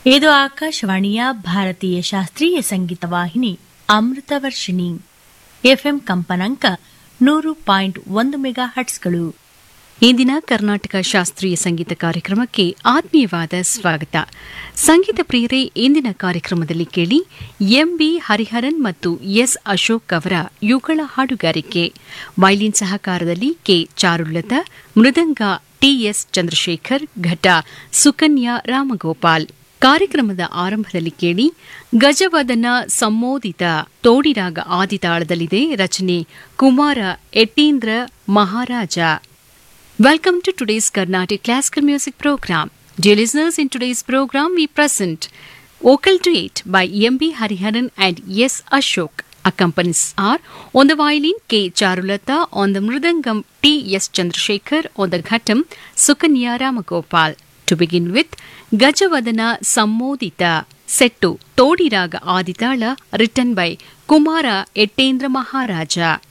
ಇದು ಆಕಾಶವಾಣಿಯ ಭಾರತೀಯ ಶಾಸ್ತ್ರೀಯ ಸಂಗೀತ ವಾಹಿನಿ ಅಮೃತ ವರ್ಷಿಣಿ ಎಫ್ಎಂ ಕಂಪನಾಂಕ ನೂರು ಪಾಯಿಂಟ್ ಒಂದು ಮೆಗಾ ಹಟ್ಸ್ಗಳು ಇಂದಿನ ಕರ್ನಾಟಕ ಶಾಸ್ತ್ರೀಯ ಸಂಗೀತ ಕಾರ್ಯಕ್ರಮಕ್ಕೆ ಆತ್ಮೀಯವಾದ ಸ್ವಾಗತ ಸಂಗೀತ ಪ್ರಿಯರೇ ಇಂದಿನ ಕಾರ್ಯಕ್ರಮದಲ್ಲಿ ಕೇಳಿ ಎಂಬಿ ಹರಿಹರನ್ ಮತ್ತು ಎಸ್ ಅಶೋಕ್ ಅವರ ಯುಗಳ ಹಾಡುಗಾರಿಕೆ ವೈಲಿನ್ ಸಹಕಾರದಲ್ಲಿ ಕೆ ಚಾರುಲತಾ ಮೃದಂಗ ಟಿಎಸ್ ಚಂದ್ರಶೇಖರ್ ಘಟ ಸುಕನ್ಯಾ ರಾಮಗೋಪಾಲ್ ಕಾರ್ಯಕ್ರಮದ ಆರಂಭದಲ್ಲಿ ಕೇಳಿ ಗಜವದನ ಸಂಮೋದಿತ ತೋಡಿರಾಗ ಆದಿತಾಳದಲ್ಲಿದೆ ರಚನೆ ಕುಮಾರ ಎಟ್ಟೀಂದ್ರ ಮಹಾರಾಜ Welcome to today's Carnatic Classical Music Program. Dear listeners, in today's program we present Vocal Duet by M.B. Hariharan and S. Ashok. Accompanies are on the violin K. Charulata, on the mridangam T. S. Chandrasekhar, on the ghatam Sukanya Ramagopal. To begin with, Gajavadana Sammodita, set to Todi Raga Aditala, written by Kumara Ettendra Maharaja.